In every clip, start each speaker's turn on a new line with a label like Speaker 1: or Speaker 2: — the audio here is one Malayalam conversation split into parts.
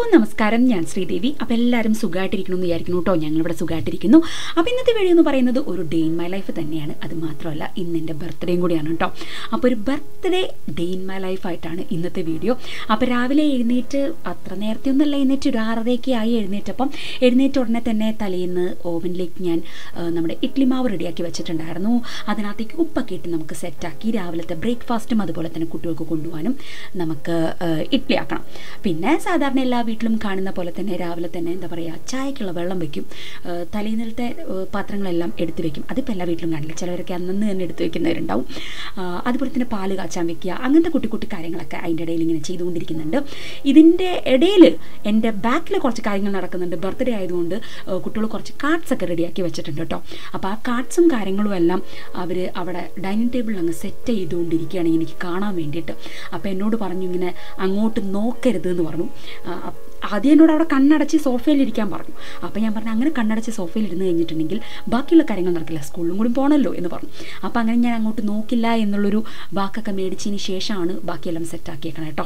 Speaker 1: നമസ്കാരം ഞാൻ ശ്രീദേവി അപ്പോൾ എല്ലാവരും സുഖമായിട്ടിരിക്കണം എന്ന് വിചാരിക്കുന്നു കേട്ടോ ഞങ്ങളിവിടെ സുഖമായിട്ടിരിക്കുന്നു അപ്പോൾ ഇന്നത്തെ വീഡിയോ എന്ന് പറയുന്നത് ഒരു ഡേ ഇൻ മൈ ലൈഫ് തന്നെയാണ് അത് മാത്രമല്ല ഇന്ന് എൻ്റെ ബർത്ത്ഡേയും കൂടിയാണ് കേട്ടോ അപ്പോൾ ഒരു birthday day in my life ആയിട്ടാണ് ഇന്നത്തെ വീഡിയോ അപ്പോൾ രാവിലെ എഴുന്നേറ്റ് അത്ര നേരത്തെ ഒന്നല്ല എഴുന്നേറ്റ് ഒരു ആറരയൊക്കെ ആയി എഴുന്നേറ്റപ്പം എഴുന്നേറ്റ ഉടനെ തന്നെ തലേന്ന് ഓവനിലേക്ക് ഞാൻ ആ, നമ്മുടെ ഇഡ്ലി മാവ് റെഡിയാക്കി വെച്ചിട്ടുണ്ടായിരുന്നു അതിനകത്തേക്ക് ഉപ്പൊക്കെ ഇട്ട് നമുക്ക് സെറ്റാക്കി രാവിലത്തെ ബ്രേക്ക്ഫാസ്റ്റും അതുപോലെ തന്നെ കുട്ടികൾക്ക് കൊണ്ടുപോകാനും നമുക്ക് ആ, ഇഡ്ഡലി ആക്കണം പിന്നെ സാധാരണ എല്ലാ വീട്ടിലും കാണുന്ന പോലെ തന്നെ രാവിലെ തന്നെ എന്താ പറയുക ചായക്കുള്ള വെള്ളം വെക്കും ആ, തലേന്നിലത്തെ ആ, പാത്രങ്ങളെല്ലാം എടുത്ത് വെക്കും അതിപ്പോൾ എല്ലാ വീട്ടിലും കാണില്ല ചിലവരൊക്കെ അന്നന്ന് തന്നെ എടുത്ത് വെക്കുന്നവരുണ്ടാവും ആ, അതുപോലെ തന്നെ പാല് കാച്ചാൻ വെക്കുക അങ്ങനത്തെ കുട്ടി കുട്ടി കാര്യങ്ങളൊക്കെ അതിൻ്റെ ഇടയിൽ ഇങ്ങനെ ചെയ്തുകൊണ്ടിരിക്കുന്നുണ്ട് ഇതിൻ്റെ ഇടയിൽ എൻ്റെ ബാക്കിൽ കുറച്ച് കാര്യങ്ങൾ നടക്കുന്നുണ്ട് ബർത്ത്ഡേ ആയതുകൊണ്ട് കുട്ടികൾ കുറച്ച് കാർഡ്സ് ഒക്കെ റെഡിയാക്കി വെച്ചിട്ടുണ്ട് കേട്ടോ അപ്പോൾ ആ കാർഡ്സും കാര്യങ്ങളും എല്ലാം അവർ അവിടെ ഡൈനിങ് ടേബിളിൽ അങ്ങ് സെറ്റ് ചെയ്തുകൊണ്ടിരിക്കുകയാണ് എനിക്ക് കാണാൻ വേണ്ടിയിട്ട് അപ്പോൾ എന്നോട് പറഞ്ഞു ഇങ്ങനെ അങ്ങോട്ട് നോക്കരുത് എന്ന് പറഞ്ഞു ആ, അപ്പ് ആദ്യം എന്നോട് അവിടെ കണ്ണടച്ച് സോഫയിൽ ഇരിക്കാൻ പറഞ്ഞു അപ്പോൾ ഞാൻ പറഞ്ഞു അങ്ങനെ കണ്ണടച്ച് സോഫയിൽ ഇരുന്ന് കഴിഞ്ഞിട്ടുണ്ടെങ്കിൽ ബാക്കിയുള്ള കാര്യങ്ങൾ നടക്കില്ല സ്കൂളിലും കൂടി പോകണമല്ലോ എന്ന് പറഞ്ഞു അപ്പോൾ അങ്ങനെ ഞാൻ അങ്ങോട്ട് നോക്കില്ല എന്നുള്ളൊരു വാക്കൊക്കെ മേടിച്ചതിന് ശേഷമാണ് ബാക്കിയെല്ലാം സെറ്റാക്കിയേക്കണം കേട്ടോ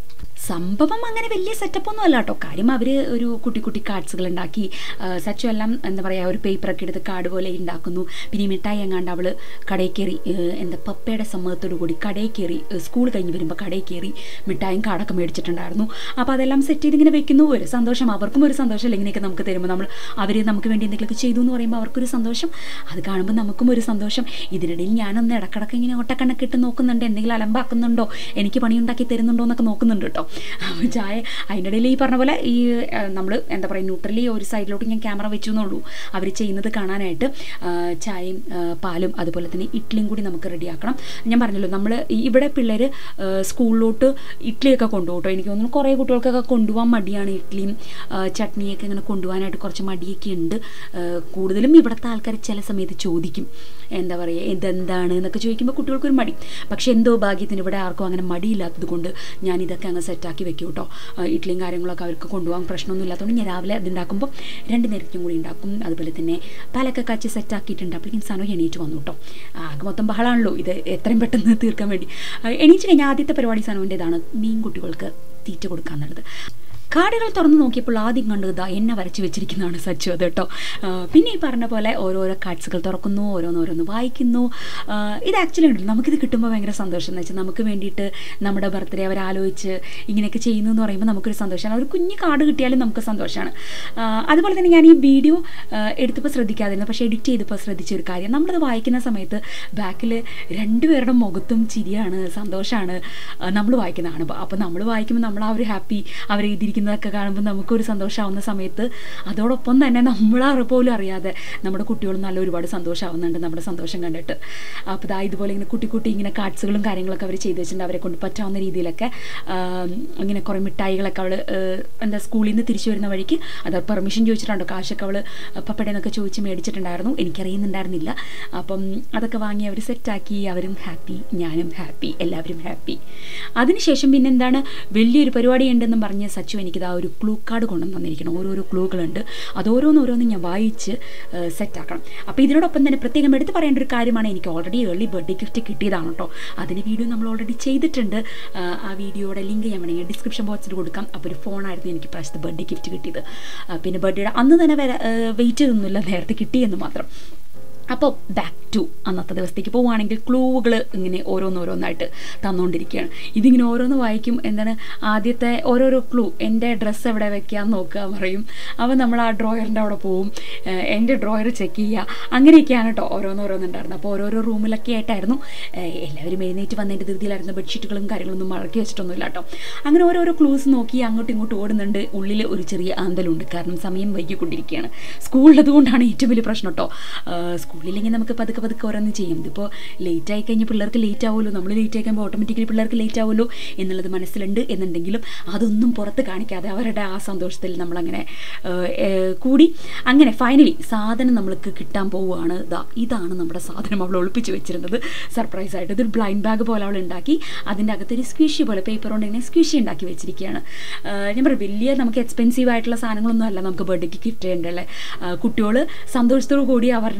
Speaker 1: സംഭവം അങ്ങനെ വലിയ സെറ്റപ്പ് ഒന്നും അല്ല കേട്ടോ കാര്യം അവർ ഒരു കുട്ടി കുട്ടി കാർഡ്സുകൾ ഉണ്ടാക്കി ആ, സച്ചു എല്ലാം എന്താ പറയുക ഒരു പേപ്പറൊക്കെ എടുത്ത് കാർഡ് പോലെ ഉണ്ടാക്കുന്നു പിന്നെ ഈ മിഠായി എങ്ങാണ്ട് അവൾ കടയിൽ കയറി ഏഹ്, എന്താ പപ്പയുടെ സമ്മതത്തോടു കൂടി കടയിൽ കയറി സ്കൂൾ കഴിഞ്ഞ് വരുമ്പോൾ കടയിൽ കയറി മിഠായും കാർഡൊക്കെ മേടിച്ചിട്ടുണ്ടായിരുന്നു അപ്പോൾ അതെല്ലാം സെറ്റ് ചെയ്ത് ഇങ്ങനെ വെക്കുന്നു ഒരു സന്തോഷം അവർക്കും ഒരു സന്തോഷം ഇങ്ങനെയൊക്കെ നമുക്ക് തരുമ്പോൾ നമ്മൾ അവർ നമുക്ക് വേണ്ടി എന്തെങ്കിലുമൊക്കെ ചെയ്തു എന്ന് പറയുമ്പോൾ അവർക്കൊരു സന്തോഷം അത് കാണുമ്പോൾ നമുക്കും ഒരു സന്തോഷം ഇതിനിടയിൽ ഞാനൊന്ന് ഇടക്കിടക്ക് ഇങ്ങനെ ഒട്ടക്കണക്ക് ഇട്ട് നോക്കുന്നുണ്ട് എന്തെങ്കിലും അലമ്പാക്കുന്നുണ്ടോ എനിക്ക് പണിയുണ്ടാക്കി തരുന്നുണ്ടോ എന്നൊക്കെ നോക്കുന്നുണ്ട് കേട്ടോ അപ്പോൾ ചായ അതിൻ്റെ ഇടയിൽ ഈ പറഞ്ഞ പോലെ ഈ നമ്മൾ എന്താ പറയുക ന്യൂട്രലി ഒരു സൈഡിലോട്ട് ഞാൻ ക്യാമറ വെച്ചു എന്നുള്ളൂ അവർ ചെയ്യുന്നത് കാണാനായിട്ട് ആ, ചായയും ആ, പാലും അതുപോലെ തന്നെ ഇഡ്ഡലിയും കൂടി നമുക്ക് റെഡിയാക്കണം ഞാൻ പറഞ്ഞല്ലോ നമ്മൾ ഇവിടെ പിള്ളേർ സ്കൂളിലോട്ട് ഇഡ്ഡലിയൊക്കെ കൊണ്ടുപോകും കേട്ടോ എനിക്ക് തോന്നുന്നു കുറേ കുട്ടികൾക്കൊക്കെ കൊണ്ടുപോകാൻ മടിയാണ് ഇഡ്ഡലിയും ആ, ചട്നിയൊക്കെ ഇങ്ങനെ കൊണ്ടുപോകാനായിട്ട് കുറച്ച് മടിയൊക്കെ ഉണ്ട് ആ, കൂടുതലും ഇവിടുത്തെ ആൾക്കാർ ചില സമയത്ത് ചോദിക്കും എന്താ പറയുക ഇതെന്താണ് എന്നൊക്കെ ചോദിക്കുമ്പോൾ കുട്ടികൾക്കൊരു മടി പക്ഷെ എന്തോ ഭാഗ്യത്തിന് ഇവിടെ ആർക്കും അങ്ങനെ മടിയില്ലാത്തത് കൊണ്ട് ഞാൻ ഇതൊക്കെ അങ്ങ് സെറ്റാക്കി വെക്കും കേട്ടോ ആ, ഇഡ്ഡലിയും കാര്യങ്ങളൊക്കെ അവർക്ക് കൊണ്ടുപോകാൻ പ്രശ്നമൊന്നും ഇല്ലാത്തതുകൊണ്ട് ഞാൻ രാവിലെ അത് ഉണ്ടാക്കുമ്പോൾ രണ്ട് നേരത്തേക്കും കൂടി ഉണ്ടാക്കും അതുപോലെ തന്നെ പാലൊക്കെ കാച്ചി സെറ്റാക്കിയിട്ടുണ്ട് അപ്പോഴേക്കും സനോ എണീറ്റ് വന്നു കേട്ടോ ആകെ മൊത്തം ബഹളാണല്ലോ ഇത് എത്രയും പെട്ടെന്ന് തീർക്കാൻ വേണ്ടി ആ, എണീറ്റ് കഴിഞ്ഞാൽ ആദ്യത്തെ പരിപാടി സനുവിൻ്റെതാണ് മീൻ കുട്ടികൾക്ക് തീറ്റ കൊടുക്കാന്നുള്ളത് കാർഡുകൾ തുറന്ന് നോക്കിയപ്പോൾ ആദ്യം കണ്ടത് ദാ എന്നെ വരച്ച് വെച്ചിരിക്കുന്നതാണ് സച്ചു അത് കേട്ടോ ആ, പിന്നെ ഈ പറഞ്ഞ പോലെ ഓരോരോ കാർഡ്സുകൾ തുറക്കുന്നു ഓരോന്നോരോന്ന് വായിക്കുന്നു ആ, ഇത് ആക്ച്വലി ഉണ്ടല്ലോ നമുക്കിത് കിട്ടുമ്പോൾ ഭയങ്കര സന്തോഷം എന്ന് വെച്ചാൽ നമുക്ക് വേണ്ടിയിട്ട് നമ്മുടെ ബർത്ത്ഡേ അവർ ആലോചിച്ച് ഇങ്ങനെയൊക്കെ ചെയ്യുന്നു എന്ന് പറയുമ്പോൾ നമുക്കൊരു സന്തോഷമാണ് ഒരു കുഞ്ഞ് കാർഡ് കിട്ടിയാലും നമുക്ക് സന്തോഷമാണ് ആ, അതുപോലെ തന്നെ ഞാൻ ഈ വീഡിയോ എടുത്തപ്പോൾ ശ്രദ്ധിക്കാതിരുന്നു പക്ഷേ എഡിറ്റ് ചെയ്തപ്പോൾ ശ്രദ്ധിച്ച ഒരു കാര്യം നമ്മളത് വായിക്കുന്ന സമയത്ത് ബാക്കിൽ രണ്ടുപേരുടെ മുഖത്തും ചിരിയാണ് സന്തോഷമാണ് നമ്മൾ വായിക്കുന്നതാണ് അപ്പോൾ നമ്മൾ വായിക്കുമ്പോൾ നമ്മൾ ആ ഒരു ഹാപ്പി അവർ എഴുതിയിരിക്കുന്നതൊക്കെ കാണുമ്പോൾ നമുക്കൊരു സന്തോഷമാവുന്ന സമയത്ത് അതോടൊപ്പം തന്നെ നമ്മളാ പോലും അറിയാതെ നമ്മുടെ കുട്ടികളും നല്ല ഒരുപാട് സന്തോഷമാവുന്നുണ്ട് നമ്മുടെ സന്തോഷം കണ്ടിട്ട് അപ്പോൾ ഇതാ ഇതുപോലെ ഇങ്ങനെ കുട്ടി കുട്ടി ഇങ്ങനെ കാർഡ്സുകളും കാര്യങ്ങളൊക്കെ അവർ ചെയ്ത് വെച്ചിട്ടുണ്ട് അവരെ കൊണ്ട് പറ്റാവുന്ന രീതിയിലൊക്കെ ആം, ഇങ്ങനെ കുറേ മിഠായികളൊക്കെ അവൾ എന്താ സ്കൂളിൽ നിന്ന് തിരിച്ചു വരുന്ന വഴിക്ക് അത് പെർമിഷൻ ചോദിച്ചിട്ടുണ്ടോ കാശൊക്കെ അവൾ പപ്പയുടെ എന്നൊക്കെ ചോദിച്ച് മേടിച്ചിട്ടുണ്ടായിരുന്നു എനിക്കറിയുന്നുണ്ടായിരുന്നില്ല അപ്പം അതൊക്കെ വാങ്ങി അവർ സെറ്റാക്കി അവരും ഹാപ്പി ഞാനും ഹാപ്പി എല്ലാവരും ഹാപ്പി അതിനുശേഷം പിന്നെ എന്താണ് വലിയൊരു പരിപാടി ഉണ്ടെന്നും പറഞ്ഞ് സച്ചു എനിക്കിതാ ഒരു ക്ലൂ കാർഡ് കൊണ്ടുവന്ന് തന്നിരിക്കണം ഓരോരോ ക്ലൂകളുണ്ട് അത് ഓരോന്നോരോന്ന് ഞാൻ വായിച്ച് സെറ്റാക്കണം അപ്പോൾ ഇതിനോടൊപ്പം തന്നെ പ്രത്യേകം എടുത്ത് പറയേണ്ട ഒരു കാര്യമാണ് എനിക്ക് ഓൾറെഡി ഏർലി ബർത്ത്ഡേ ഗിഫ്റ്റ് കിട്ടിയതാണ് കേട്ടോ അതിന് വീഡിയോ നമ്മൾ ഓൾറെഡി ചെയ്തിട്ടുണ്ട് ആ, ആ വീഡിയോയുടെ ലിങ്ക് ഞാൻ വേണമെങ്കിൽ ഡിസ്ക്രിപ്ഷൻ ബോക്സിൽ കൊടുക്കാം അപ്പോൾ ഒരു ഫോണായിരുന്നു എനിക്ക് പ്രാവശ്യത്തെ ബർത്ത്ഡേ ഗിഫ്റ്റ് കിട്ടിയത് ആ, പിന്നെ ബർത്ത്ഡേയുടെ അന്ന് തന്നെ വരെ വെയിറ്റ് ചെയ്തൊന്നുമില്ല നേരത്തെ കിട്ടിയെന്ന് മാത്രം അപ്പോൾ ബാക്ക് ടു അന്നത്തെ ദിവസത്തേക്ക് പോവുകയാണെങ്കിൽ ക്ലൂവുകൾ ഇങ്ങനെ ഓരോന്നോരോന്നായിട്ട് തന്നുകൊണ്ടിരിക്കുകയാണ് ഇതിങ്ങനെ ഓരോന്ന് വായിക്കും എന്താണ് ആദ്യത്തെ ഓരോരോ ക്ലൂ എൻ്റെ ഡ്രസ്സ് എവിടെ വെക്കാൻ നോക്കുക പറയും അപ്പോൾ നമ്മൾ ആ ഡ്രോയറിൻ്റെ അവിടെ പോവും ഏഹ് എൻ്റെ ഡ്രോയർ ചെക്ക് ചെയ്യുക അങ്ങനെയൊക്കെയാണ് കേട്ടോ ഓരോന്നോരോന്നുണ്ടായിരുന്നത് അപ്പോൾ ഓരോരോ റൂമിലൊക്കെ ആയിട്ടായിരുന്നു ഏഹ് എല്ലാവരും എഴുന്നേറ്റ് വന്നതിൻ്റെ ധൃതിയിലായിരുന്നു ബെഡ്ഷീറ്റുകളും കാര്യങ്ങളൊന്നും മടക്കി വെച്ചിട്ടൊന്നുമില്ല കേട്ടോ അങ്ങനെ ഓരോരോ ക്ലൂസ് നോക്കി അങ്ങോട്ടും ഇങ്ങോട്ടും ഓടുന്നുണ്ട് ഉള്ളിൽ ഒരു ചെറിയ ആന്തലുണ്ട് കാരണം സമയം വൈകിക്കൊണ്ടിരിക്കുകയാണ് സ്കൂളിലത് കൊണ്ടാണ് ഏറ്റവും വലിയ പ്രശ്നം കേട്ടോ സ്കൂളിലെങ്കിൽ നമുക്ക് പതുക്കെ പതുക്കെ ഓരോന്ന് ചെയ്യും ഇതിപ്പോൾ ലേറ്റ് ആയി കഴിഞ്ഞാൽ പിള്ളേർക്ക് ലേറ്റ് ആവുമല്ലോ നമ്മൾ ലേറ്റ് ആയി കഴിയുമ്പോൾ ഓട്ടോമാറ്റിക്കലി പിള്ളേർക്ക് ലേറ്റ് ആവുമല്ലോ എന്നുള്ളത് മനസ്സിലുണ്ട് എന്നുണ്ടെങ്കിലും അതൊന്നും പുറത്ത് കാണിക്കാതെ അവരുടെ ആ സന്തോഷത്തിൽ നമ്മളങ്ങനെ ഏഹ്, ഏഹ്, കൂടി അങ്ങനെ ഫൈനലി സാധനം നമ്മൾക്ക് കിട്ടാൻ പോവുകയാണ് ദാ ഇതാണ് നമ്മുടെ സാധനം അവൾ ഒളിപ്പിച്ച് വെച്ചിരുന്നത് സർപ്രൈസ് ആയിട്ട് ഇതൊരു ബ്ലൈൻഡ് ബാഗ് പോലെ അവൾ ഉണ്ടാക്കി അതിൻ്റെ അകത്തൊരു സ്ക്വിഷി പോലെ പേപ്പർ കൊണ്ട് ഇങ്ങനെ സ്ക്വിഷി ഉണ്ടാക്കി വെച്ചിരിക്കുകയാണ് ഏഹ്, ഞാൻ പറയും വലിയ നമുക്ക് എക്സ്പെൻസീവ് ആയിട്ടുള്ള സാധനങ്ങളൊന്നും അല്ല നമുക്ക് ബർത്ത്ഡേക്ക് ഗിഫ്റ്റ് ചെയ്യേണ്ടല്ലേ കുട്ടികൾ സന്തോഷത്തോടു കൂടി അവരുടെ സമയം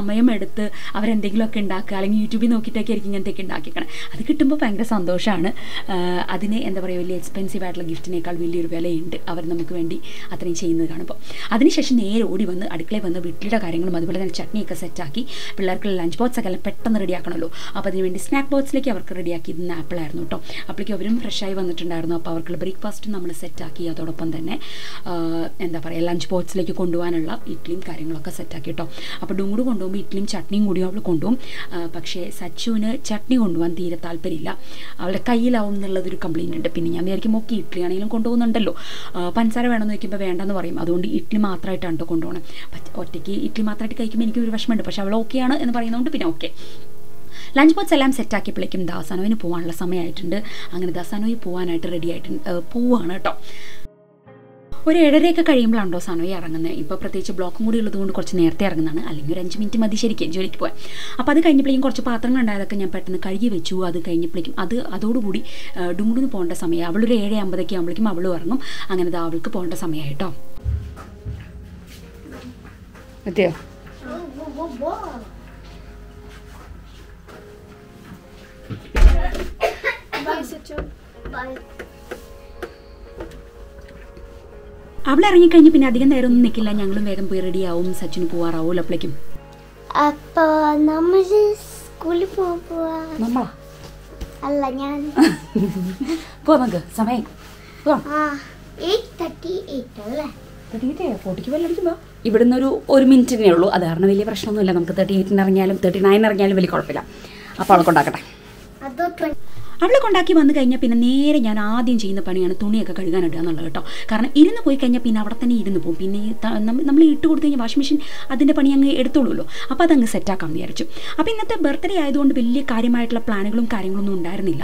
Speaker 1: സമയമെടുത്ത് അവരെന്തെങ്കിലുമൊക്കെ ഉണ്ടാക്കുക അല്ലെങ്കിൽ യൂട്യൂബിൽ നോക്കിയിട്ടൊക്കെ ആയിരിക്കും ഇങ്ങനത്തെയൊക്കെ ഉണ്ടാക്കിക്കണം അത് കിട്ടുമ്പോൾ ഭയങ്കര സന്തോഷമാണ് ആഹ് അതിന് എന്താ പറയുക വലിയ എക്സ്പെൻസീവ് ആയിട്ടുള്ള ഗിഫ്റ്റിനേക്കാൾ വലിയൊരു വിലയുണ്ട് അവർ നമുക്ക് വേണ്ടി അത്രയും ചെയ്യുന്നത് കാണുമ്പോൾ അതിനുശേഷം നേരെ ഓടി വന്ന് അടുക്കളയിൽ വന്ന് വീട്ടിലെ കാര്യങ്ങളും അതുപോലെ തന്നെ ചട്നിയൊക്കെ സെറ്റാക്കി പിള്ളേർക്ക് ലഞ്ച് ബോക്സ് ഒക്കെ എല്ലാം പെട്ടെന്ന് റെഡിയാക്കണമല്ലോ അപ്പോൾ അതിനുവേണ്ടി സ്നാക്ക് ബോക്സിലേക്ക് അവർക്ക് റെഡിയാക്കിയിരുന്ന ആപ്പിളായിരുന്നു കേട്ടോ അപ്പോഴേക്കും അവരും ഫ്രഷായി വന്നിട്ടുണ്ടായിരുന്നു അപ്പോൾ അവർക്കുള്ള ബ്രേക്ക്ഫാസ്റ്റ് നമ്മൾ സെറ്റാക്കി അതോടൊപ്പം തന്നെ ആഹ് എന്താ പറയുക ലഞ്ച് ബോക്സിലേക്ക് കൊണ്ടുപോകാനുള്ള ഇഡ്ഡലിയും കാര്യങ്ങളൊക്കെ സെറ്റാക്കി കേട്ടോ അപ്പോൾ ഡുങ്ങുട് കൊണ്ടുപോകുമ്പോൾ ഇഡ്ഡലിയും ചട്നിയും കൂടി അവൾ കൊണ്ടുപോകും ആഹ് പക്ഷേ സച്ചുവിന് ചട്നി കൊണ്ടുപോകാൻ തീരെ താല്പര്യമില്ല അവളുടെ കയ്യിലാവും എന്നുള്ളതൊരു കംപ്ലയിൻ്റ് ഉണ്ട് പിന്നെ ഞാൻ വിചാരിക്കും ഓക്കെ ഇഡ്ഡലി ആണെങ്കിലും കൊണ്ടുപോകുന്നുണ്ടല്ലോ ആഹ് പഞ്ചസാര വേണമെന്ന് ചോദിക്കുമ്പോൾ വേണ്ടെന്ന് പറയും അതുകൊണ്ട് ഇഡ്ഡലി മാത്രമായിട്ടാണ് കേട്ടോ കൊണ്ടുപോകണം പറ്റ- ഒറ്റയ്ക്ക് ഇഡ്ഡലി മാത്രമായിട്ട് കഴിക്കുമ്പോൾ എനിക്ക് ഒരു വിഷമമുണ്ട് പക്ഷേ അവൾ ഓക്കെയാണ് എന്ന് പറയുന്നതുകൊണ്ട് പിന്നെ ഓക്കെ ലഞ്ച് ബോക്സ് എല്ലാം സെറ്റാക്കിയപ്പോഴേക്കും ദാസാനോവിന് പോകാനുള്ള സമയമായിട്ടുണ്ട് അങ്ങനെ ദാസാനോയി പോകാനായിട്ട് റെഡി ആയിട്ടുണ്ട് ഏഹ് പോവാണ് കേട്ടോ ഒരു ഏഴരയൊക്കെ കഴിയുമ്പോഴാണോ സനോയി ഇറങ്ങുന്നത് ഇപ്പോൾ പ്രത്യേകിച്ച് ബ്ലോക്കും കൂടി ഉള്ളതുകൊണ്ട് കുറച്ച് നേരത്തെ ഇറങ്ങുന്നതാണ് അല്ലെങ്കിൽ ഒരു അഞ്ച് മിനിറ്റ് മതി ശരിക്കും ജോലിക്ക് പോകാൻ അപ്പോൾ അത് കഴിഞ്ഞപ്പോഴേക്കും കുറച്ച് പാത്രങ്ങൾ ഉണ്ടായതൊക്കെ ഞാൻ പെട്ടെന്ന് കഴുകി വെച്ചു അത് കഴിഞ്ഞപ്പോഴേക്കും അത് അതോടുകൂടി ഡുങ്കുടുന്ന് പോകേണ്ട സമയം അവളൊരു ഏഴ് അമ്പതൊക്കെ ആകുമ്പോഴേക്കും അവളും ഇറങ്ങും അങ്ങനെ ദാ അവൾക്ക് പോകേണ്ട സമയമായിട്ടോ എത്തിയോ
Speaker 2: Whoa, whoa, whoa, whoa. Bye, Sachin. Bye.
Speaker 1: അവൾ ഇറങ്ങിക്കഴിഞ്ഞ് പിന്നെ അധികം നേരം ഒന്നും നിൽക്കില്ല ഞങ്ങളും വേഗം പോയി റെഡിയാവും സച്ചിന് പോവാറാവും അപ്പോഴേക്കും
Speaker 2: അപ്പൊ നമ്മള് സ്കൂളിൽ പോകാൻ പോവാ
Speaker 1: നമ്മളാ
Speaker 2: അല്ല ഞാൻ
Speaker 1: പോ നമുക്ക് സമയം പോവാം
Speaker 2: ആ എയ്റ്റ് തേർട്ടി എയ്റ്റ് അല്ലേ
Speaker 1: തേർട്ടി എയ്റ്റ് ഫോർട്ടിക്ക് വല്ലടിക്കുമ്പോൾ ഇവിടുന്ന് ഒരു ഒരു മിനിറ്റിനേ ഉള്ളൂ അത് കാരണം വലിയ പ്രശ്നമൊന്നുമില്ല നമുക്ക് തേർട്ടി എയ്റ്റിന് ഇറങ്ങിയാലും തേർട്ടി നയൻ ഇറങ്ങിയാലും വലിയ കുഴപ്പമില്ല അപ്പോൾ അവളെ കൊണ്ടാക്കട്ടെ
Speaker 2: അതോ ട്വന്റി
Speaker 1: അവളെ കൊണ്ടാക്കി വന്നു കഴിഞ്ഞാൽ പിന്നെ നേരെ ഞാൻ ആദ്യം ചെയ്യുന്ന പണിയാണ് തുണിയൊക്കെ കഴുകാനിടുക എന്നുള്ളത് കേട്ടോ കാരണം ഇരുന്ന് പോയി കഴിഞ്ഞാൽ പിന്നെ അവിടെ തന്നെ ഇരുന്ന് പോകും പിന്നെ ഈ ത- നമ്മ- നമ്മൾ ഇട്ട് കൊടുത്തു കഴിഞ്ഞാൽ വാഷിംഗ് മെഷീൻ അതിൻ്റെ പണി അങ്ങ് എടുത്തോളൂല്ലോ അപ്പോൾ അതങ്ങ് സെറ്റാക്കാൻ വിചാരിച്ചു അപ്പോൾ ഇന്നത്തെ ബർത്ത്ഡേ ആയതുകൊണ്ട് വലിയ കാര്യമായിട്ടുള്ള പ്ലാനുകളും കാര്യങ്ങളൊന്നും ഉണ്ടായിരുന്നില്ല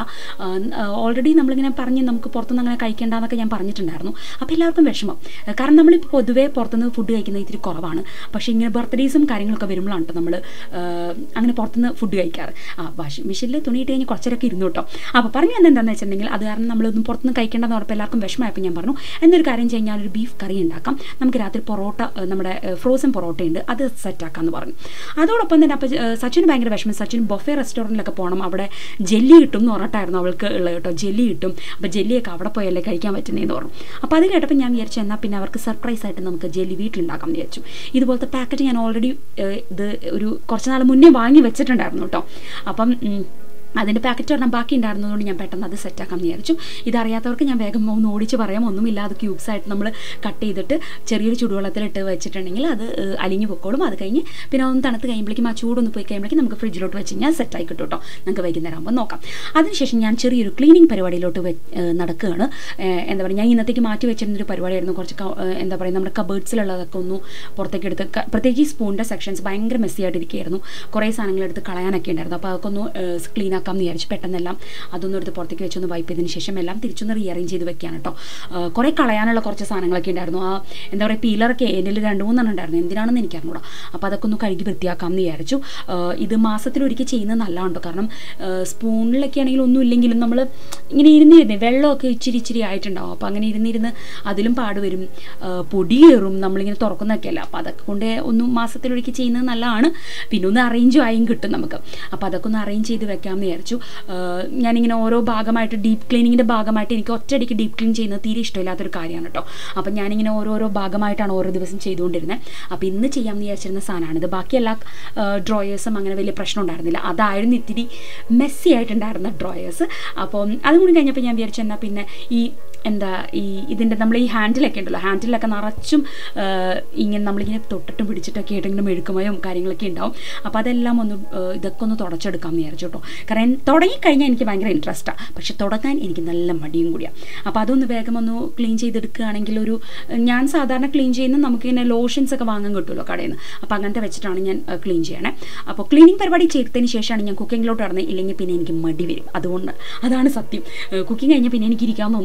Speaker 1: ഓൾറെഡി നമ്മളിങ്ങനെ പറഞ്ഞ് നമുക്ക് പുറത്തുനിന്ന് അങ്ങനെ കഴിക്കേണ്ടെന്നൊക്കെ ഞാൻ പറഞ്ഞിട്ടുണ്ടായിരുന്നു അപ്പോൾ എല്ലാവർക്കും വിഷമം ആ, കാരണം നമ്മളിപ്പോൾ പൊതുവേ പുറത്തുനിന്ന് ഫുഡ് കഴിക്കുന്നത് ഇത്തിരി കുറവാണ് പക്ഷേ ഇങ്ങനെ ബർത്ത്ഡേസും കാര്യങ്ങളൊക്കെ വരുമ്പോഴാണ് കേട്ടോ നമ്മൾ അങ്ങനെ പുറത്തുനിന്ന് ഫുഡ് കഴിക്കാറ് ആ വാഷിംഗ് മെഷീനിൽ തുണി ഇട്ട് കഴിഞ്ഞ് കുറച്ചേരൊക്കെ ഇരുന്നു കേട്ടോ അപ്പോൾ പറഞ്ഞു തന്നെ എന്താണെന്ന് വെച്ചിട്ടുണ്ടെങ്കിൽ അത് കാരണം നമ്മളൊന്നും പുറത്തുനിന്ന് കഴിക്കേണ്ടെന്ന് പറഞ്ഞപ്പോൾ എല്ലാവർക്കും വിഷമമായപ്പോൾ ഞാൻ പറഞ്ഞു എന്നൊരു കാര്യം ചെയ്യാൻ ഞാനൊരു ബീഫ് കറി ഉണ്ടാക്കാം നമുക്ക് രാത്രി പൊറോട്ട ഏഹ്, നമ്മുടെ ഫ്രോസൺ പൊറോട്ട ഉണ്ട് അത് സെറ്റാക്കാമെന്ന് പറഞ്ഞു അതോടൊപ്പം തന്നെ അപ്പോൾ സച്ചിന് ഭയങ്കര വിഷമം സച്ചിൻ ബൊഫെ റെസ്റ്റോറൻറ്റിലൊക്കെ പോകണം അവിടെ ജെല്ലി കിട്ടും എന്ന് പറഞ്ഞിട്ടായിരുന്നു അവൾക്ക് ഉള്ളത് കേട്ടോ ജെല്ലി കിട്ടും അപ്പോൾ ജെല്ലിയൊക്കെ അവിടെ പോയല്ലേ കഴിക്കാൻ പറ്റുന്നതെന്ന് പറഞ്ഞു അപ്പോൾ അത് കേട്ടപ്പോൾ ഞാൻ വിചാരിച്ചു എന്നാൽ പിന്നെ അവർക്ക് സർപ്രൈസ് ആയിട്ട് നമുക്ക് ജെല്ലി വീട്ടിലുണ്ടാക്കാം എന്ന് വിചാരിച്ചു ഇതുപോലത്തെ പാക്കറ്റ് ഞാൻ ഓൾറെഡി ഇത് ഒരു കുറച്ച് നാൾ മുന്നേ വാങ്ങി വെച്ചിട്ടുണ്ടായിരുന്നു കേട്ടോ അപ്പം ഉം, അതിൻ്റെ പാക്കറ്റ് ഒരെണ്ണം ബാക്കി ഉണ്ടായിരുന്നതുകൊണ്ട് ഞാൻ പെട്ടെന്ന് അത് സെറ്റാക്കാൻ വിചാരിച്ചു ഇതറിയാത്തവർക്ക് ഞാൻ വേഗം ഒന്ന് ഓടിച്ച് പറയാം ഒന്നുമില്ല അത് ക്യൂബ്സ് ആയിട്ട് നമ്മൾ കട്ട് ചെയ്തിട്ട് ചെറിയൊരു ചൂടുവെള്ളത്തിലിട്ട് വെച്ചിട്ടുണ്ടെങ്കിൽ അത് ഏഹ്, അലിഞ്ഞു പൊക്കോളും അത് കഴിഞ്ഞ് പിന്നെ ഒന്ന് തണുത്ത് കഴിയുമ്പോഴേക്കും ആ ചൂടൊന്ന് പോയി കഴിയുമ്പോഴേക്കും നമുക്ക് ഫ്രിഡ്ജിലോട്ട് വെച്ച് കഴിഞ്ഞാൽ സെറ്റായി കിട്ടും കേട്ടോ നമുക്ക് വൈകുന്നേരം ആകുമ്പോൾ നോക്കാം അതിനുശേഷം ഞാൻ ചെറിയൊരു ക്ലീനിങ് പരിപാടിയിലോട്ട് വെ- ഏഹ്, നടക്കുകയാണ് ഏഹ്, എന്താ പറയുക ഞാൻ ഇന്നത്തേക്ക് മാറ്റി വെച്ചിരുന്ന ഒരു പരിപാടിയായിരുന്നു കുറച്ച് ക- ഏഹ്, എന്താ പറയുക നമ്മുടെ കബേർഡ്സിലുള്ളതൊക്കെ ഒന്ന് പുറത്തേക്ക് എടുത്ത് ക- പ്രത്യേകിച്ച് ഈ സ്പൂണിൻ്റെ സെക്ഷൻസ് ഭയങ്കര മെസ്സി ആയിട്ടിരിക്കുകയായിരുന്നു കുറേ സാധനങ്ങൾ എടുത്ത് കളയാനൊക്കെ ഉണ്ടായിരുന്നു അപ്പോൾ അതൊക്കെ ഒന്ന് ക്ലീൻ ആക്കാം എന്ന് വിചാരിച്ചു പെട്ടെന്നെല്ലാം അതൊന്നും എടുത്ത് പുറത്തേക്ക് വെച്ചൊന്ന് വൈപ്പ് ചെയ്തതിന് ശേഷം എല്ലാം തിരിച്ചൊന്ന് റീഅറേഞ്ച് ചെയ്ത് വെക്കുകയാണ് കേട്ടോ ഏഹ്, കുറേ കളയാനുള്ള കുറച്ച് സാധനങ്ങളൊക്കെ ഉണ്ടായിരുന്നു ആ എന്താ പറയുക പീലറൊക്കെ എന്നിൽ രണ്ട് മൂന്നെണ്ണം ഉണ്ടായിരുന്നു എന്തിനാണെന്ന് എനിക്കറിഞ്ഞൂടാ അപ്പോൾ അതൊക്കെ ഒന്ന് കഴുകി വൃത്തിയാക്കാം എന്ന് വിചാരിച്ചു ഏഹ്, ഇത് മാസത്തിലൊരിക്കൽ ചെയ്യുന്നത് നല്ലതാണ് കേട്ടോ കാരണം ഏഹ്, സ്പൂണിലൊക്കെ ആണെങ്കിൽ ഒന്നും ഇല്ലെങ്കിലും നമ്മൾ ഇങ്ങനെ ഇരുന്നിരുന്ന് വെള്ളമൊക്കെ ഇച്ചിരി ഇച്ചിരി ആയിട്ടുണ്ടാവും അപ്പോൾ അങ്ങനെ ഇരുന്നിരുന്ന് അതിലും പാട് വരും ഏഹ്, പൊടി കയറും നമ്മളിങ്ങനെ തുറക്കുന്നൊക്കെ അല്ല അപ്പോൾ അതൊക്കെ കൊണ്ട് ഒന്ന് മാസത്തിലൊരിക്കൽ ചെയ്യുന്നത് നല്ലതാണ് പിന്നെ ഒന്ന് അറേഞ്ചും ആയും കിട്ടും നമുക്ക് അപ്പോൾ അതൊക്കെ ഒന്ന് അറേഞ്ച് ചെയ്ത് വെക്കാമെന്ന് വിചാരിച്ചു ഏഹ്, ഞാനിങ്ങനെ ഓരോ ഭാഗമായിട്ട് ഡീപ്പ് ക്ലീനിങ്ങിൻ്റെ ഭാഗമായിട്ട് എനിക്ക് ഒറ്റയടിക്ക് ഡീപ്പ് ക്ലീൻ ചെയ്യുന്നത് തീരെ ഇഷ്ടമില്ലാത്തൊരു കാര്യമാണ് കേട്ടോ അപ്പോൾ ഞാനിങ്ങനെ ഓരോരോ ഭാഗമായിട്ടാണ് ഓരോ ദിവസം ചെയ്തുകൊണ്ടിരുന്നത് അപ്പോൾ ഇന്ന് ചെയ്യാമെന്ന് വിചാരിച്ചിരുന്ന സാധനമാണിത് ബാക്കി എല്ലാ ഡ്രോയേഴ്സും അങ്ങനെ വലിയ പ്രശ്നം ഉണ്ടായിരുന്നില്ല അതായിരുന്നു ഇത്തിരി മെസ്സി ആയിട്ടുണ്ടായിരുന്ന ഡ്രോയേഴ്സ് അപ്പം അതും കൂടി കഴിഞ്ഞപ്പോൾ ഞാൻ വിചാരിച്ചു എന്നാൽ പിന്നെ ഈ എന്താ ഈ ഇതിൻ്റെ നമ്മൾ ഈ ഹാൻഡിലൊക്കെ ഉണ്ടല്ലോ ഹാൻഡിലൊക്കെ നിറച്ചും ആ, ഇങ്ങനെ നമ്മളിങ്ങനെ തൊട്ടിട്ടും പിടിച്ചിട്ടൊക്കെ ആയിട്ടെങ്കിലും മെഴുക്കുമയും കാര്യങ്ങളൊക്കെ ഉണ്ടാവും അപ്പോൾ അതെല്ലാം ഒന്ന് ആ, ഇതൊക്കെ ഒന്ന് തുടച്ചെടുക്കാമെന്ന് വിചാരിച്ചു കേട്ടോ കാരണം തുടങ്ങിക്കഴിഞ്ഞാൽ എനിക്ക് ഭയങ്കര ഇൻട്രസ്റ്റാണ് പക്ഷെ തുടങ്ങാൻ എനിക്ക് നല്ല മടിയും കൂടിയാണ് അപ്പോൾ അതൊന്ന് വേഗം ഒന്ന് ക്ലീൻ ചെയ്തെടുക്കുകയാണെങ്കിൽ ഒരു ഞാൻ സാധാരണ ക്ലീൻ ചെയ്യുന്ന നമുക്കിങ്ങനെ ലോഷൻസ് ഒക്കെ വാങ്ങാൻ കിട്ടുമല്ലോ കടയിൽ നിന്ന് അപ്പോൾ അങ്ങനത്തെ വെച്ചിട്ടാണ് ഞാൻ ക്ലീൻ ചെയ്യണേ അപ്പോൾ ക്ലീനിങ് പരിപാടി ചെയ്തതിന് ശേഷമാണ് ഞാൻ കുക്കിങ്ങിലോട്ട് ഇറങ്ങുന്നത് ഇല്ലെങ്കിൽ പിന്നെ എനിക്ക് മടി വരും അതുകൊണ്ട് അതാണ് സത്യം കുക്കിംഗ് കഴിഞ്ഞാൽ പിന്നെ എനിക്ക് ഇരിക്കാൻ തോന്നും കേട്ടോ അപ്പോൾ പിന്നെ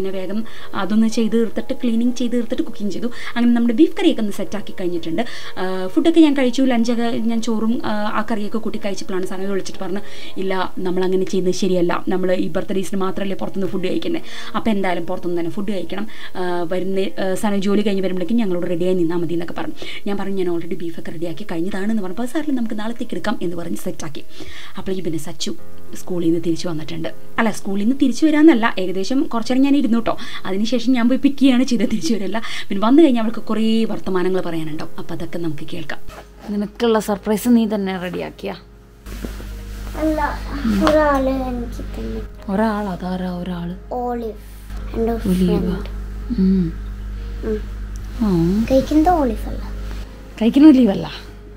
Speaker 1: പിന്നെ വേഗം അതൊന്ന് ചെയ്ത് തീർത്തിട്ട് ക്ലീനിങ് ചെയ്ത് തീർത്തിട്ട് കുക്കിംഗ് ചെയ്തു അങ്ങനെ നമ്മുടെ ബീഫ് കറിയൊക്കെ ഒന്ന് സെറ്റാക്കി കഴിഞ്ഞിട്ടുണ്ട് ആ, ഫുഡൊക്കെ ഞാൻ കഴിച്ചു ലഞ്ചൊക്കെ ഞാൻ ചോറും ആ, ആ കറിയൊക്കെ കൂട്ടി കഴിച്ചപ്പോഴാണ് സമയം വിളിച്ചിട്ട് പറഞ്ഞ് ഇല്ല നമ്മളങ്ങനെ ചെയ്യുന്നത് ശരിയല്ല നമ്മൾ ഈ ബർത്ത്ഡേസിന് മാത്രമല്ലേ പുറത്തുനിന്ന് ഫുഡ് കഴിക്കുന്നത് അപ്പോൾ എന്തായാലും പുറത്തുനിന്ന് തന്നെ ഫുഡ് കഴിക്കണം ആ, വരുന്ന ആ, സമയം ജോലി കഴിഞ്ഞ് വരുമ്പോഴേക്കും ഞങ്ങളോട് റെഡിയായി നിന്നാൽ മതി എന്നൊക്കെ പറഞ്ഞു ഞാൻ പറഞ്ഞു ഞാൻ ഓൾറെഡി ബീഫൊക്കെ റെഡിയാക്കി കഴിഞ്ഞതാണെന്ന് പറഞ്ഞപ്പോൾ സാറിൽ നമുക്ക് നാളത്തേക്ക് എടുക്കാം എന്ന് പറഞ്ഞ് സെറ്റാക്കി അപ്പോഴേക്കും പിന്നെ സച്ചു സ്കൂളിൽ നിന്ന് തിരിച്ചു വന്നിട്ടുണ്ട് അല്ല സ്കൂളിൽ നിന്ന് തിരിച്ചു വരാമെന്നല്ല ഏകദേശം കുറച്ചേരം ഞാൻ ഇരുന്നു കേട്ടോ അതിനുശേഷം ഞാൻ പോയി പിക്ക് ചെയ്യാണ് ചെയ്തത് തിരിച്ചു വരില്ല പിന്നെ വന്നു കഴിഞ്ഞാൽ അവൾക്ക് കുറേ വർത്തമാനങ്ങൾ പറയാനുണ്ടാവും അപ്പോൾ അതൊക്കെ നമുക്ക് കേൾക്കാം നിനക്കുള്ള സർപ്രൈസ് നീ തന്നെ റെഡിയാക്കിയ
Speaker 2: അല്ല ഒരാള് എനിക്ക് തന്നെ
Speaker 1: ഒരാൾ അതാരാ ഒരാൾ
Speaker 2: ഓളിവ് എൻ്റെ
Speaker 1: ഒലീവ
Speaker 2: ഫ്രണ്ട്
Speaker 1: ആ
Speaker 2: കഴിക്കുന്നത് ഓളിവ് അല്ല
Speaker 1: കഴിക്കുന്ന ഒലീവല്ല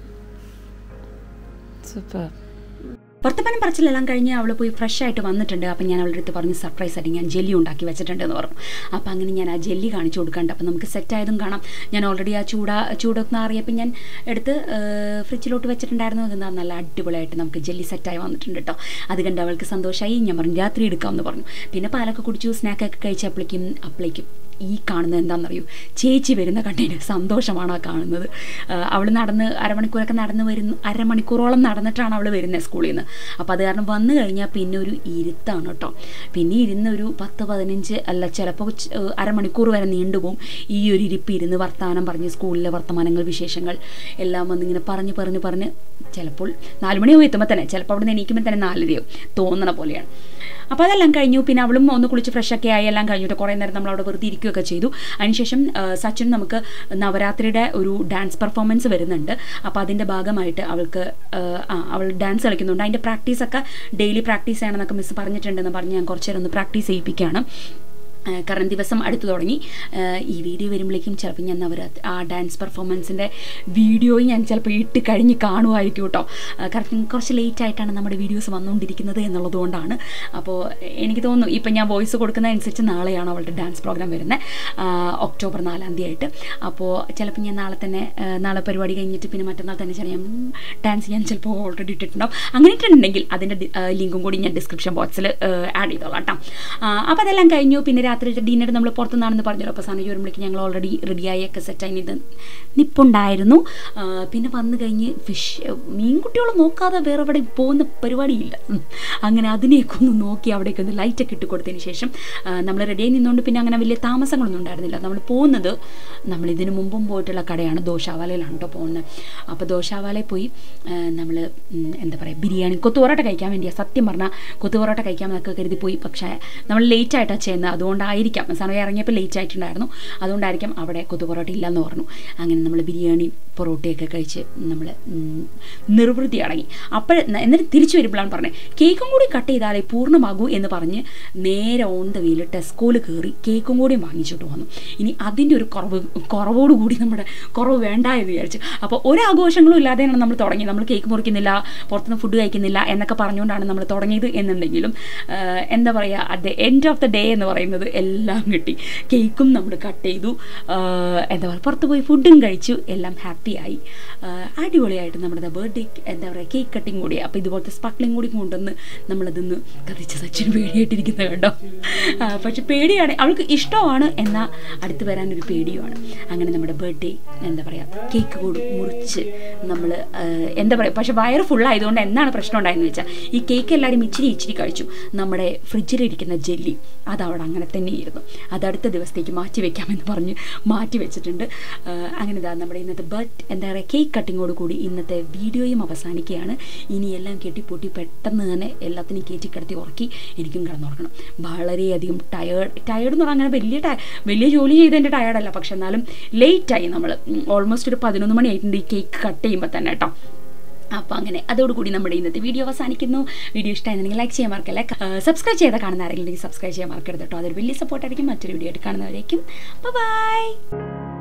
Speaker 1: സൂപ്പർ വർത്തമാനം പറച്ചിലെല്ലാം കഴിഞ്ഞ് അവൾ പോയി ഫ്രഷ് ആയിട്ട് വന്നിട്ടുണ്ട് അപ്പം ഞാൻ അവളുടെ അടുത്ത് പറഞ്ഞ് സർപ്രൈസ് ആയിട്ട് ഞാൻ ജെല്ലി ഉണ്ടാക്കി വെച്ചിട്ടുണ്ട് എന്ന് പറഞ്ഞു അപ്പം അങ്ങനെ ഞാൻ ആ ജെല്ലി കാണിച്ചു കൊടുക്കണ്ട അപ്പം നമുക്ക് സെറ്റ് ആയതും കാണാം ഞാൻ ഓൾറെഡി ആ ചൂട ചൂടൊക്കെ അറിയപ്പോൾ ഞാൻ എടുത്ത് ഫ്രിഡ്ജിലോട്ട് വെച്ചിട്ടുണ്ടായിരുന്നു അതെന്താ നല്ല അടിപൊളിയായിട്ട് നമുക്ക് ജെല്ലി സെറ്റായി വന്നിട്ടുണ്ട് കേട്ടോ അത് കണ്ട് അവൾക്ക് സന്തോഷമായി ഞാൻ പറഞ്ഞു രാത്രി എടുക്കാമെന്ന് പറഞ്ഞു പിന്നെ പാലൊക്കെ കുടിച്ചു സ്നാക്കൊക്കെ കഴിച്ചപ്പോഴേക്കും അപ്പോഴേക്കും ഈ കാണുന്നത് എന്താണെന്നറിയൂ ചേച്ചി വരുന്ന കണ്ടതിന് സന്തോഷമാണ് ആ കാണുന്നത് അവൾ നടന്ന് അരമണിക്കൂറൊക്കെ നടന്ന് വരുന്നു അരമണിക്കൂറോളം നടന്നിട്ടാണ് അവൾ വരുന്നത് സ്കൂളിൽ നിന്ന് അപ്പോൾ അത് കാരണം വന്നു കഴിഞ്ഞാൽ പിന്നെ ഒരു ഇരുത്താണ് കേട്ടോ പിന്നെ ഇരുന്ന് ഒരു പത്ത് പതിനഞ്ച് അല്ല ചിലപ്പോൾ ച- ഏഹ് അരമണിക്കൂർ വരെ നീണ്ടുപോകും ഈ ഒരു ഇരിപ്പ് ഇരുന്ന് വർത്തമാനം പറഞ്ഞ് സ്കൂളിലെ വർത്തമാനങ്ങൾ വിശേഷങ്ങൾ എല്ലാം വന്നിങ്ങനെ പറഞ്ഞ് പറഞ്ഞ് പറഞ്ഞ് ചിലപ്പോൾ നാല് മണിയാവും എത്തുമ്പോൾ തന്നെ ചിലപ്പോൾ അവിടെ നിന്ന് എണീക്കുമ്പോൾ തന്നെ നാലരയാവും തോന്നണ പോലെയാണ് അപ്പോൾ അതെല്ലാം കഴിഞ്ഞു പിന്നെ അവളും ഒന്ന് കുളിച്ച് ഫ്രഷൊക്കെ ആയി എല്ലാം കഴിഞ്ഞിട്ട് കുറേ നേരം നമ്മൾ അവിടെ വെറുതെ ഇരിക്കുകയൊക്കെ ചെയ്തു അതിനുശേഷം ആ, സച്ചിൻ നമുക്ക് നവരാത്രിയുടെ ഒരു ഡാൻസ് പെർഫോമൻസ് വരുന്നുണ്ട് അപ്പോൾ അതിൻ്റെ ഭാഗമായിട്ട് അവൾക്ക് ആ, ആ അവൾ ഡാൻസ് കളിക്കുന്നുണ്ട് അതിൻ്റെ പ്രാക്ടീസൊക്കെ ഡെയിലി പ്രാക്ടീസ് ചെയ്യണമെന്നൊക്കെ മിസ് പറഞ്ഞിട്ടുണ്ടെന്ന് പറഞ്ഞ് ഞാൻ കുറച്ച് നേരം ഒന്ന് പ്രാക്ടീസ് ചെയ്യിപ്പിക്കുകയാണ് ആ, കാരണം ദിവസം അടുത്ത് തുടങ്ങി ആ, ഈ വീഡിയോ വരുമ്പോഴേക്കും ചിലപ്പോൾ ഞാൻ നവരാത്രി ആ ഡാൻസ് പെർഫോമൻസിൻ്റെ വീഡിയോ ഞാൻ ചിലപ്പോൾ ഇട്ട് കഴിഞ്ഞ് കാണുമായിരിക്കും കേട്ടോ ആ, കാരണം കുറച്ച് ലേറ്റ് ആയിട്ടാണ് നമ്മുടെ വീഡിയോസ് വന്നുകൊണ്ടിരിക്കുന്നത് എന്നുള്ളതുകൊണ്ടാണ് അപ്പോൾ എനിക്ക് തോന്നുന്നു ഇപ്പം ഞാൻ വോയിസ് കൊടുക്കുന്നതനുസരിച്ച് നാളെയാണ് അവളുടെ ഡാൻസ് പ്രോഗ്രാം വരുന്നത് ഒക്ടോബർ നാലാം തീയതി ആയിട്ട് അപ്പോൾ ചിലപ്പോൾ ഞാൻ നാളെ തന്നെ ആ, നാളെ പരിപാടി കഴിഞ്ഞിട്ട് പിന്നെ മറ്റന്നാൾ തന്നെ ചില ഞാൻ ഡാൻസ് ചെയ്യാൻ ചിലപ്പോൾ ഓൾറെഡി ഇട്ടിട്ടുണ്ടാവും അങ്ങനെ ഇട്ടിട്ടുണ്ടെങ്കിൽ അതിൻ്റെ ലിങ്കും കൂടി ഞാൻ ഡിസ്ക്രിപ്ഷൻ ബോക്സിൽ ആഡ് ചെയ്തോളാം കേട്ടോ അപ്പോൾ അതെല്ലാം കഴിഞ്ഞു പിന്നെ രാത്രി ഡിന്നർ നമ്മൾ പുറത്തുനിന്നാണെന്ന് പറഞ്ഞല്ലോ അപ്പോൾ സാധനം വരുമ്പോഴേക്കും ഞങ്ങൾ ഓൾറെഡി റെഡിയായി ഒക്കെ സെറ്റായി ഇത് നിപ്പുണ്ടായിരുന്നു ആ, പിന്നെ വന്നു കഴിഞ്ഞ് ഫിഷ് മീൻകുട്ടികളെ നോക്കാതെ വേറെ എവിടെ പോകുന്ന പരിപാടിയില്ല ഉം. അങ്ങനെ അതിനെയൊക്കെ ഒന്ന് നോക്കി അവിടേക്ക് ഒന്ന് ലൈറ്റൊക്കെ ഇട്ട് കൊടുത്തതിന് ശേഷം നമ്മൾ റെഡിയായി നിന്നുകൊണ്ട് പിന്നെ അങ്ങനെ വലിയ താമസങ്ങളൊന്നും ഉണ്ടായിരുന്നില്ല നമ്മൾ പോകുന്നത് നമ്മൾ ഇതിനു മുമ്പും പോയിട്ടുള്ള കടയാണ് ദോശാവാലയിലാണ് കേട്ടോ പോകുന്നത് അപ്പോൾ ദോശാവാലയിൽ പോയി നമ്മൾ എന്താ പറയുക ബിരിയാണി കൊത്തു പൊറോട്ട കഴിക്കാൻ വേണ്ടിയാണ് സത്യം പറഞ്ഞാൽ കൊത്തു പൊറോട്ട കഴിക്കാമെന്നൊക്കെ കരുതി പോയി പക്ഷേ നമ്മൾ ലേറ്റ് ആയിട്ടാണ് ചെയ്യുന്നത് അതുകൊണ്ടായിരിക്കാം സമയം ഇറങ്ങിയപ്പോൾ ലേറ്റ് ആയിട്ടുണ്ടായിരുന്നു അതുകൊണ്ടായിരിക്കാം അവിടെ കൊത്തു പൊറോട്ട ഇല്ലെന്ന് പറഞ്ഞു അങ്ങനെ നമ്മൾ ബിരിയാണി പൊറോട്ടയൊക്കെ കഴിച്ച് നമ്മൾ നിർവൃത്തി അടങ്ങി അപ്പോൾ എന്നിട്ട് തിരിച്ചു വരുമ്പോഴാണ് പറഞ്ഞത് കേക്കും കൂടി കട്ട് ചെയ്താലേ പൂർണ്ണമാകൂ എന്ന് പറഞ്ഞ് നേരെ ഓൺ ദ വീല് ടെസ്കോയിൽ കയറി കേക്കും കൂടി വാങ്ങിച്ചിട്ട് വന്നു ഇനി അതിൻ്റെ ഒരു കുറവ് കുറവോടുകൂടി നമ്മുടെ കുറവ് വേണ്ട എന്ന് വിചാരിച്ചു അപ്പോൾ ഒരാഘോഷങ്ങളും ഇല്ലാതെയാണ് നമ്മൾ തുടങ്ങി നമ്മൾ കേക്ക് മുറിക്കുന്നില്ല പുറത്തുനിന്ന് ഫുഡ് കഴിക്കുന്നില്ല എന്നൊക്കെ പറഞ്ഞുകൊണ്ടാണ് നമ്മൾ തുടങ്ങിയത് എന്നുണ്ടെങ്കിലും ആഹ്, എന്താ പറയുക at the end of the day എന്ന് പറയുന്നത് എല്ലാം കിട്ടി കേക്കും നമ്മൾ കട്ട് ചെയ്തു ആഹ്, എന്താ പറയുക പുറത്ത് പോയി ഫുഡും കഴിച്ചു എല്ലാം ഹാപ്പിയായി അടിപൊളിയായിട്ട് നമ്മുടെ ബർത്ത്ഡേ എന്താ പറയുക കേക്ക് കട്ടിങ് കൂടി അപ്പോൾ ഇതുപോലത്തെ സ്പക്ലിങ് കൂടി കൊണ്ടുവന്ന് നമ്മളതൊന്ന് കത്തിച്ച് സച്ചിന് പേടിയായിട്ടിരിക്കുന്നത് കണ്ടോ ആ, പക്ഷെ പേടിയാണ് അവൾക്ക് ഇഷ്ടമാണ് എന്നാൽ അടുത്ത് വരാനൊരു പേടിയുമാണ് അങ്ങനെ നമ്മുടെ ബർത്ത്ഡേ എന്താ പറയുക കേക്ക് കൂടി മുറിച്ച് നമ്മൾ എന്താ പറയുക പക്ഷെ വയറ് ഫുള്ളായതുകൊണ്ട് എന്താണ് പ്രശ്നം ഉണ്ടായെന്ന് വെച്ചാൽ ഈ കേക്ക് എല്ലാവരും ഇച്ചിരി ഇച്ചിരി കഴിച്ചു നമ്മുടെ ഫ്രിഡ്ജിലിരിക്കുന്ന ജെല്ലി അത് അവിടെ അങ്ങനെ തന്നെ ഇരുന്നു അത് അടുത്ത ദിവസത്തേക്ക് മാറ്റി വെക്കാമെന്ന് പറഞ്ഞ് മാറ്റി വെച്ചിട്ടുണ്ട് ആ, അങ്ങനെ ഇതാ നമ്മുടെ ഇന്നത്തെ ബർത്ത് എന്താ പറയുക കേക്ക് കട്ടിങ്ങോട് കൂടി ഇന്നത്തെ വീഡിയോയും അവസാനിക്കുകയാണ് ഇനി എല്ലാം കെട്ടിപ്പൊട്ടി പെട്ടെന്ന് തന്നെ എല്ലാത്തിനും കയറ്റി കിടത്തി ഉറക്കി എനിക്കും കിടന്നുറങ്ങണം വളരെയധികം ടയേർഡ് ടയേർഡ് എന്ന് പറഞ്ഞാൽ അങ്ങനെ വലിയ ടയ വലിയ ജോലി ചെയ്തതിൻ്റെ ടയേർഡല്ല പക്ഷെ എന്നാലും ലേറ്റായി നമ്മൾ ഓൾമോസ്റ്റ് ഒരു പതിനൊന്ന് മണി ആയിട്ടുണ്ട് ഈ കേക്ക് കട്ട് ചെയ്യുമ്പോൾ തന്നെ കേട്ടോ അപ്പോൾ അങ്ങനെ അതോടുകൂടി നമ്മുടെ ഇന്നത്തെ വീഡിയോ അവസാനിക്കുന്നു വീഡിയോ ഇഷ്ടമായിരുന്നെങ്കിൽ ലൈക്ക് ചെയ്യാൻ മറക്കല്ലേ സബ്സ്ക്രൈബ് ചെയ്ത കാണുന്ന ആരെങ്കിലും സബ്സ്ക്രൈബ് ചെയ്യാൻ മറക്കരുത് കേട്ടോ അതൊരു വലിയ സപ്പോർട്ടായിരിക്കും മറ്റൊരു വീഡിയോ ആയിട്ട് കാണുന്നവരേക്കും ബൈ